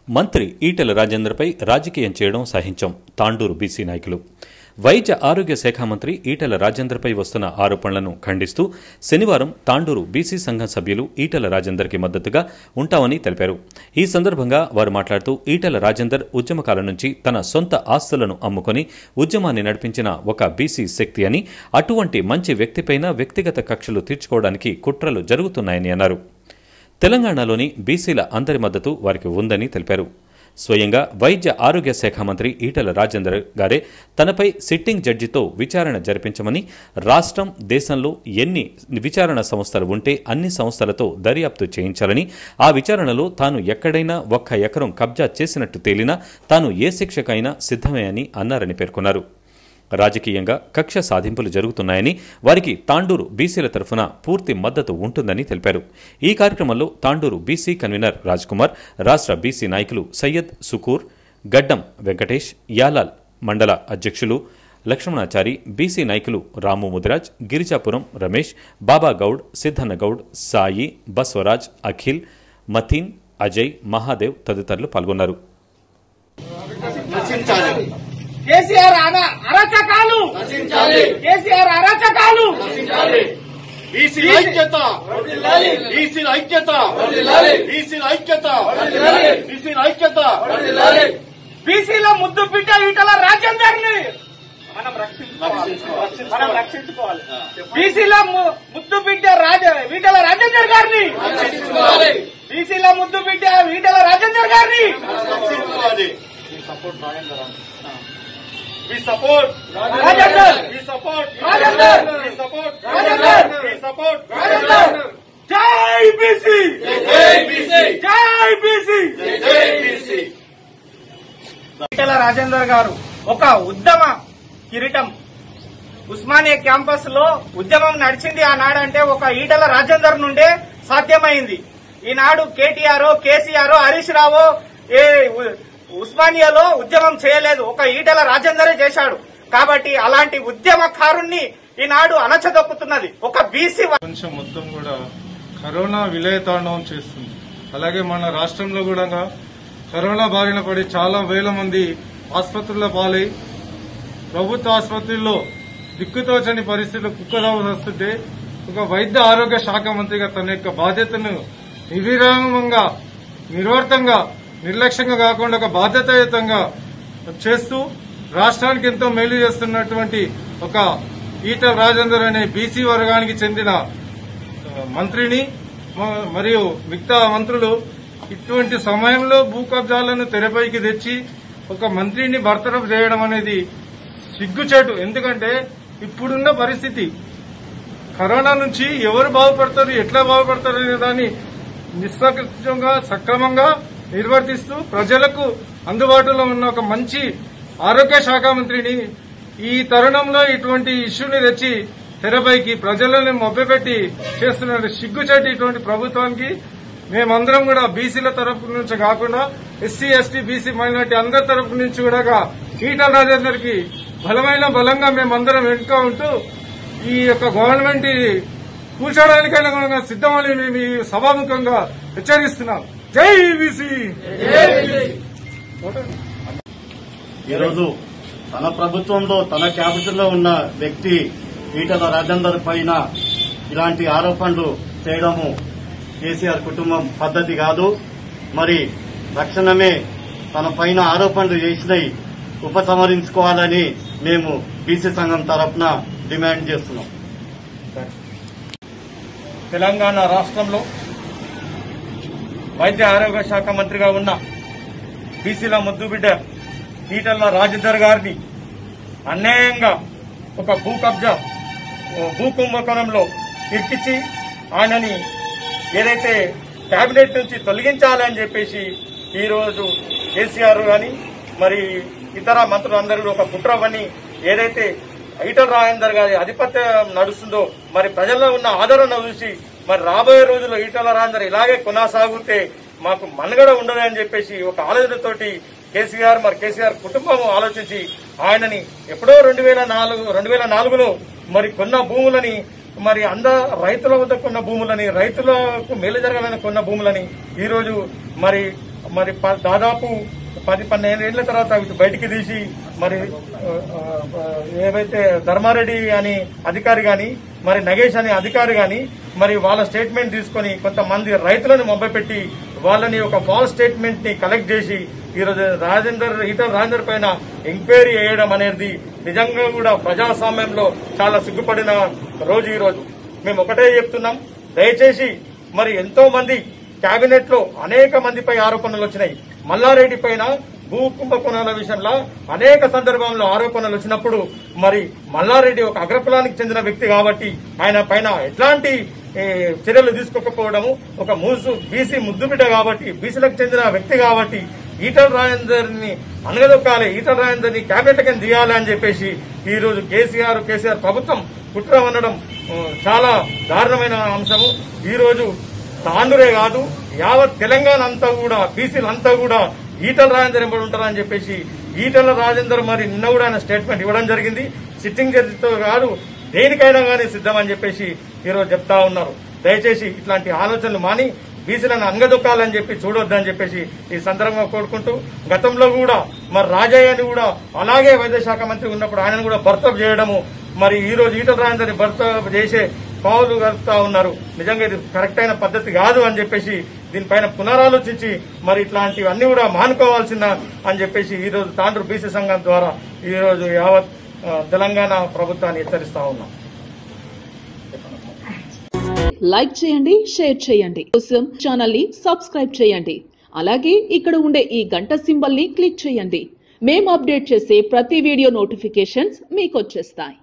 మంత్రి ఈటెల రాజేందర్పై రాజకీయం చేయడం సహించం తాండూరు బీసీ నాయకులు వైద్య ఆరోగ్య శాఖ మంత్రి ఈటెల రాజేందర్పై వస్తున్న ఆరోపణలను ఖండిస్తూ శనివారం తాండూరు బీసీ సంఘం సభ్యులు ఈటెల రాజేందర్కి మద్దతుగా ఉంటామని తెలిపారు ఈ సందర్భంగా వారు మాట్లాడుతూ ఈటెల రాజేందర్ ఉద్యమకాలం నుంచి తన సొంత ఆస్తులను అమ్ముకొని ఉద్యమాన్ని నడిపించిన ఒక బీసీ శక్తి అని అటువంటి మంచి వ్యక్తిపైన వ్యక్తిగత కక్షలు తీర్చుకోవడానికి కుట్రలు జరుగుతున్నాయని అన్నారు తెలంగాణలోని బీసీల అందరి మద్దతు వారికి ఉందని తెలిపారు స్వయంగా వైద్య ఆరోగ్య శాఖ మంత్రి ఈటెల రాజేందర్ గారే తనపై సిట్టింగ్ జడ్జితో విచారణ జరిపించమని రాష్ట్రం దేశంలో ఎన్ని విచారణ సంస్థలు ఉంటే అన్ని సంస్థలతో దర్యాప్తు చేయించాలని ఆ విచారణలో తాను ఎక్కడైనా ఒక్క ఎకరం కబ్జా చేసినట్టు తేలినా తాను ఏ శిక్షకైనా సిద్ధమే అని అన్నారని పేర్కొన్నారు రాజకీయంగా కక్ష సాధింపులు జరుగుతున్నాయని వారికి తాండూరు బీసీల తరఫున పూర్తి మద్దతు ఉంటుందని తెలిపారు ఈ కార్యక్రమంలో తాండూరు బీసీ కన్వీనర్ కుమార్ రాష్ట్ర బీసీ నాయకులు సయ్యద్ సుకూర్ గడ్డం వెంకటేష్ యాలాల్ మండల అధ్యక్షులు లక్ష్మణాచారి బీసీ నాయకులు రాము ముదిరాజ్ గిరిజాపురం రమేష్ బాబా గౌడ్ సిద్ధన్న గౌడ్ సాయి బస్వరాజ్ అఖిల్ మథీన్ అజయ్ మహాదేవ్ తదితరులు పాల్గొన్నారు నశించాలి కేసీఆర్ అర- అరాచకాలు నశించాలి కేసీఆర్ అరాచకాలు బీసీ ఐక్యత బీసీ ఐక్యత బీసీ ఐక్యత బీసీ ఐక్యత బీసీలో ముద్దు బిడ్డ ఈటల రాజేందర్ ని మనం రక్షించుకోవాలి మనం రక్షించుకోవాలి బీసీలో ము- ముద్దు బిడ్డ రాజ ఈటల రాజేందర్ గారిని బీసీలో ముద్దు బిడ్డ ఈటల రాజేందర్ గారిని రక్షించుకోవాలి We support Rajender We support Rajender We support Rajender We support Rajender జై బీసీ జై బీసీ జై బీసీ జై బీసీ ఈటెల రాజేందర్ గారు ఒక ఉద్యమ కిరీటం ఉస్మానియా క్యాంపస్ లో ఉద్యమం నడిచింది ఆనాడంటే ఒక ఈటెల రాజేందర్ నుండే సాధ్యమైంది ఈనాడు కేటీఆర్ కేసీఆర్ హరీష్ రావు ఏ ఉ- ఉస్మానియాలో ఉద్యమం చేయలేదు ఒక ఈటెల రాజేందరే చేశాడు కాబట్టి అలాంటి ఉద్యమకారుణ్ణి ఈనాడు అణచదొక్కుతున్నది ఒక బీసీ ప్రపంచం మొత్తం కూడా కరోనా విలయతాండవం చేస్తుంది అలాగే మన రాష్ట్రంలో కూడా కరోనా బారిన పడి చాలా వేల మంది ఆసుపత్రుల పాలై ప్రభుత్వ ఆసుపత్రుల్లో దిక్కుతోచని పరిస్థితులు కుక్కదావలు వస్తుంటే ఒక వైద్య ఆరోగ్య శాఖ మంత్రిగా తన యొక్క బాధ్యతను నిర్విరామంగా నిర్వర్తంగా నిర్లక్ష్యంగా కాకుండా ఒక బాధ్యతాయుతంగా చేస్తూ రాష్ట్రానికి ఎంతో మేలు చేస్తున్నటువంటి ఒక ఈటల రాజేందర్ అనే బీసీ వర్గానికి చెందిన ఆ, మంత్రిని మ- మరియు మిగతా మంత్రులు ఇటువంటి సమయంలో భూ కబ్జాలను తెరపైకి తెచ్చి ఒక మంత్రిని బర్తరఫ్ చేయడం అనేది సిగ్గుచేటు ఎందుకంటే ఇప్పుడున్న పరిస్థితి కరోనా నుంచి ఎవరు బాగుపడతారు ఎట్లా బాగుపడతారు అనే దాన్ని నిస్సంగా సక్రమంగా నిర్వర్తిస్తూ ప్రజలకు అందుబాటులో ఉన్న ఒక మంచి ఆరోగ్య శాఖ మంత్రిని ఈ తరుణంలో ఇటువంటి ఇష్యూని తెచ్చి తెరపైకి ప్రజలను మభ్యపెట్టి చేస్తున్న సిగ్గుచేటి ఇటువంటి ప్రభుత్వానికి మేమందరం కూడా బీసీల తరపు నుంచి కాకుండా ఎస్సీ ఎస్టీ బీసీ మైనార్టీ అందరి తరపు నుంచి కూడా ఈటల రాజేందర్ కి బలమైన బలంగా మేమందరం వెనుక ఉంటూ ఈ యొక్క గవర్నమెంట్ కూర్చోడానికైనా కూడా సిద్దమని మేము ఈ సభాముఖంగా హెచ్చరిస్తున్నాం జై బీసీ ఈరోజు తన ప్రభుత్వంలో తన క్యాపిటల్లో ఉన్న వ్యక్తి ఈటల రాజేందర్ పైన ఇలాంటి ఆరోపణలు చేయడము కేసీఆర్ కుటుంబం పద్ధతి కాదు మరి తక్షణమే తన పైన ఆరోపణలు చేసినవి ఉపసంహరించుకోవాలని మేము బీసీ సంఘం తరఫున డిమాండ్ చేస్తున్నాం తెలంగాణ రాష్ట్రంలో వైద్య ఆరోగ్య శాఖ మంత్రిగా ఉన్న బీసీల ముద్దుబిడ్డ ఈటల రాజేందర్ గారిని అన్యాయంగా ఒక భూ కబ్జా ఓ భూ కుంభకోణంలో ఇరికించి ఆయనని ఏదైతే కేబినెట్ నుంచి తొలగించాలని చెప్పేసి ఈ రోజు కేసీఆర్ గాని మరి ఇతర మంత్రులందరూ ఒక కుట్రవని ఏదైతే ఈటల రాజేందర్ గారి ఆధిపత్యం నడుస్తుందో మరి ప్రజల్లో ఉన్న ఆదరణ చూసి మరి రాబోయే రోజుల్లో ఈటల రాజేందర్ ఇలాగే కొనసాగితే మాకు మనుగడ ఉండదని చెప్పేసి ఒక ఆలోచనతోటి కేసీఆర్ మరి కేసీఆర్ కుటుంబం ఆలోచించి ఆయనని ఎప్పుడో రెండు వేల నాలుగు రెండు వేల నాలుగులో మరి కొన్న భూములని మరి అంద రైతుల వద్ద కొన్న భూములని రైతులకు మేలు జరగాలని కొన్న భూములని ఈ రోజు మరి మరి ప- దాదాపు పది పన్నెండు ఏళ్ల తర్వాత వీటి బయటికి తీసి మరి ఆ, ఆ, ఏవైతే ధర్మారెడ్డి అని అధికారి గాని మరి నగేష్ అనే అధికారి గాని మరి వాళ్ళ స్టేట్మెంట్ తీసుకొని కొంతమంది రైతులను మొబ్బపెట్టి వాళ్ళని ఒక ఫాల్స్ స్టేట్మెంట్ ని కలెక్ట్ చేసి ఈరోజు రాజేందర్ ఈటల రాజేందర్ పైన ఎంక్వైరీ చేయడం అనేది నిజంగా కూడా ప్రజాస్వామ్యంలో చాలా సిగ్గుపడిన రోజు ఈ రోజు మేము ఒకటే చెప్తున్నాం దయచేసి మరి ఎంతో మంది కేబినెట్ లో అనేక మందిపై ఆరోపణలు వచ్చినాయి మల్లారెడ్డి పైన భూ కుంభకోణాల విషయంలో అనేక సందర్భంలో ఆరోపణలు వచ్చినప్పుడు మరి మల్లారెడ్డి ఒక అగ్రకులానికి చెందిన వ్యక్తి కాబట్టి ఆయన పైన ఎట్లాంటి ఏ, చర్యలు తీసుకోకపోవడము ఒక మూసు బీసీ ముద్దుబిడ్డ కాబట్టి బీసీలకు చెందిన వ్యక్తి కాబట్టి ఈటల రాజేందర్ ని అనగదొక్కాలి ఈటల రాజేందర్ ని క్యాబినెట్ కింద దిగాలి అని చెప్పేసి ఈ రోజు కేసీఆర్ కేసీఆర్ ప్రభుత్వం కుట్ర అనడం ఆ, చాలా దారుణమైన అంశము ఈ రోజు తాండూరే కాదు యావత్ తెలంగాణ అంతా కూడా బీసీలు అంతా కూడా ఈటల రాజేందర్ ఎంబడి ఉంటారని చెప్పేసి ఈటల రాజేందర్ మరి నిన్న కూడా ఆయన స్టేట్మెంట్ ఇవ్వడం జరిగింది సిట్టింగ్ జడ్జితో కాదు దేనికైనా కానీ సిద్ధమని చెప్పేసి ఈరోజు చెప్తా ఉన్నారు దయచేసి ఇట్లాంటి ఆలోచనలు మాని బీసీలను అంగదొక్కాలని చెప్పి చూడొద్దని చెప్పేసి ఈ సందర్భంగా కోరుకుంటూ గతంలో కూడా మరి రాజయ్యని కూడా అలాగే వైద్య శాఖ మంత్రి ఉన్నప్పుడు ఆయనను కూడా బర్తప్ చేయడము మరి ఈ రోజు ఈటల రాజేందర్ని బర్తప్ చేసే పావులు కలుపుతా ఉన్నారు నిజంగా ఇది కరెక్ట్ అయిన పద్ధతి కాదు అని చెప్పేసి దీనిపైన పునరాలోచించి మరి ఇట్లాంటివన్నీ కూడా మానుకోవాల్సిన అని చెప్పేసి ఈ రోజు తాండ్రు బీసీ సంఘం ద్వారా ఈ రోజు యావత్ ఆ, తెలంగాణ ప్రభుత్వాన్ని హెచ్చరిస్తా ఉన్నాం లైక్ చేయండి షేర్ చేయండి కోసం ఛానల్ ని సబ్స్క్రైబ్ చేయండి అలాగే ఇక్కడ ఉండే ఈ గంట సింబల్ ని క్లిక్ చేయండి మేము అప్డేట్ చేసే ప్రతి వీడియో నోటిఫికేషన్స్ మీకు వచ్చేస్తాయి